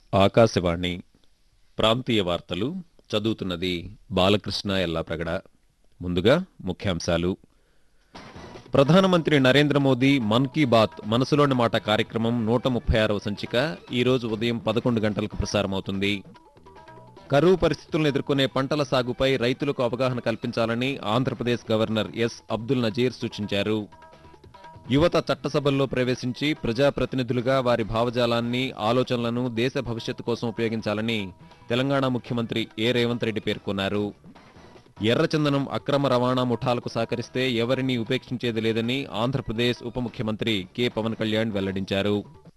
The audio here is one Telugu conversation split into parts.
ఆకాశవాణి ప్రాంతీయ వార్తలు చదువుతున్నది బాలకృష్ణ ఎల్లాప్రగడ ముందుగా ముఖ్యాంశాలు ప్రధానమంత్రి నరేంద్ర మోదీ మన్ కీ బాత్ మనసులోని మాట కార్యక్రమం నూట ముప్పై ఆరవ సంచిక ఈ రోజు ఉదయం పదకొండు గంటలకు ప్రసారమవుతుంది కరువు పరిస్థితులను ఎదుర్కొనే పంటల సాగుపై రైతులకు అవగాహన కల్పించాలని ఆంధ్రప్రదేశ్ గవర్నర్ ఎస్ అబ్దుల్ నజీర్ సూచించారు యువత చట్టసభల్లో ప్రవేశించి ప్రజాప్రతినిధులుగా వారి భావజాలాన్ని ఆలోచనలను దేశ భవిష్యత్తు కోసం ఉపయోగించాలని తెలంగాణ ముఖ్యమంత్రి ఏ రేవంత్ రెడ్డి పేర్కొన్నారు ఎర్రచందనం అక్రమ రవాణా ముఠాలకు సహకరిస్తే ఎవరినీ ఉపేక్షించేది లేదని ఆంధ్రప్రదేశ్ ఉప ముఖ్యమంత్రి కె పవన్ కళ్యాణ్ వెల్లడించారు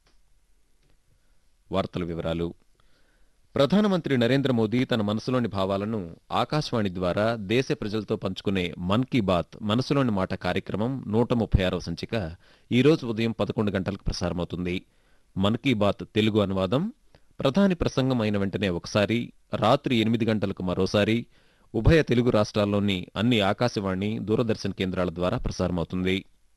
వార్తల వివరాలు ప్రధానమంత్రి నరేంద్ర మోదీ తన మనసులోని భావాలను ఆకాశవాణి ద్వారా దేశ ప్రజలతో పంచుకునే మన్ కీ బాత్ మనసులోని మాట కార్యక్రమం నూట ముప్పై ఆరవ సంచిక ఈ రోజు ఉదయం పదకొండు గంటలకు ప్రసారమవుతుంది మన్ కీ బాత్ తెలుగు అనువాదం ప్రధాని ప్రసంగం అయిన వెంటనే ఒకసారి రాత్రి ఎనిమిది గంటలకు మరోసారి ఉభయ తెలుగు రాష్ట్రాల్లోని అన్ని ఆకాశవాణి దూరదర్శన్ కేంద్రాల ద్వారా ప్రసారమవుతుంది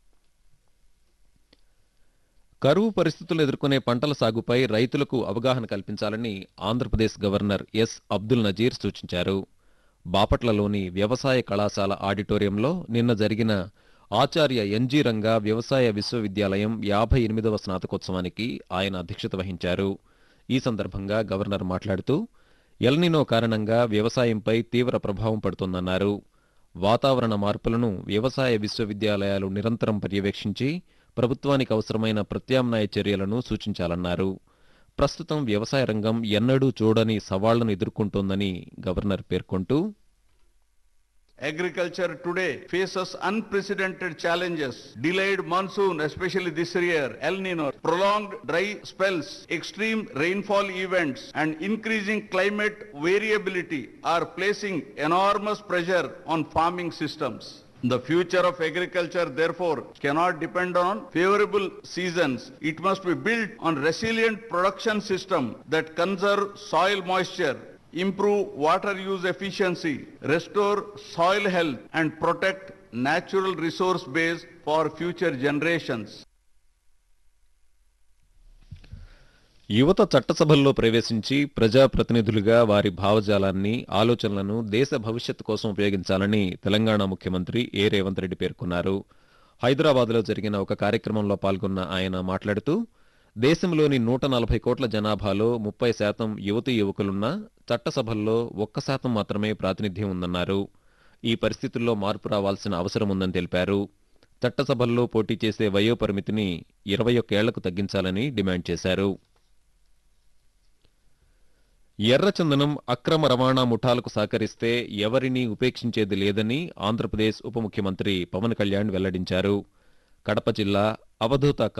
కరువు పరిస్థితులు ఎదుర్కొనే పంటల సాగుపై రైతులకు అవగాహన కల్పించాలని ఆంధ్రప్రదేశ్ గవర్నర్ ఎస్ అబ్దుల్ నజీర్ సూచించారు బాపట్లలోని వ్యవసాయ కళాశాల ఆడిటోరియంలో నిన్న జరిగిన ఆచార్య ఎన్జీ రంగా వ్యవసాయ విశ్వవిద్యాలయం యాభై ఎనిమిదవ స్నాతకోత్సవానికి ఆయన అధ్యక్షత వహించారు ఈ సందర్భంగా గవర్నర్ మాట్లాడుతూ ఎల్నినో కారణంగా వ్యవసాయంపై తీవ్ర ప్రభావం పడుతోందన్నారు వాతావరణ మార్పులను వ్యవసాయ విశ్వవిద్యాలయాలు నిరంతరం పర్యవేక్షించి ప్రభుత్వానికి అవసరమైన ప్రత్యామ్నాయ చర్యలను సూచించాలన్నారు ప్రస్తుతం వ్యవసాయ రంగం ఎన్నడూ చూడని సవాళ్లను ఎదుర్కొంటోందని గవర్నర్ పేర్కొంటూ Agriculture today faces unprecedented challenges. Delayed monsoon, especially this year, El Nino, prolonged dry spells, extreme rainfall events, and increasing climate variability are placing enormous pressure on farming systems. The future of agriculture, therefore, cannot depend on favorable seasons. It must be built on resilient production system that conserve soil moisture, improve water use efficiency, restore soil health, and protect natural resource base for future generations. యువత చట్టసభల్లో ప్రవేశించి ప్రజాప్రతినిధులుగా వారి భావజాలాన్ని ఆలోచనలను దేశ భవిష్యత్తు కోసం ఉపయోగించాలని తెలంగాణ ముఖ్యమంత్రి ఏ రేవంత్ రెడ్డి పేర్కొన్నారు హైదరాబాద్లో జరిగిన ఒక కార్యక్రమంలో పాల్గొన్న ఆయన మాట్లాడుతూ దేశంలోని నూట నలభై కోట్ల జనాభాలో ముప్పై శాతం యువతీ యువకులున్నా చట్టసభల్లో ఒక్క శాతం మాత్రమే ప్రాతినిధ్యం ఉందన్నారు ఈ పరిస్థితుల్లో మార్పు రావాల్సిన అవసరం ఉందని తెలిపారు చట్టసభల్లో పోటీ చేసే వయో పరిమితిని ఇరవై ఒక్కేళ్లకు తగ్గించాలని డిమాండ్ చేశారు ఎర్రచందనం అక్రమ రవాణా ముఠాలకు సహకరిస్తే ఎవరినీ ఉపేక్షించేది లేదని ఆంధ్రప్రదేశ్ ఉప ముఖ్యమంత్రి పవన్ కళ్యాణ్ వెల్లడించారు కడప జిల్లా అవధూత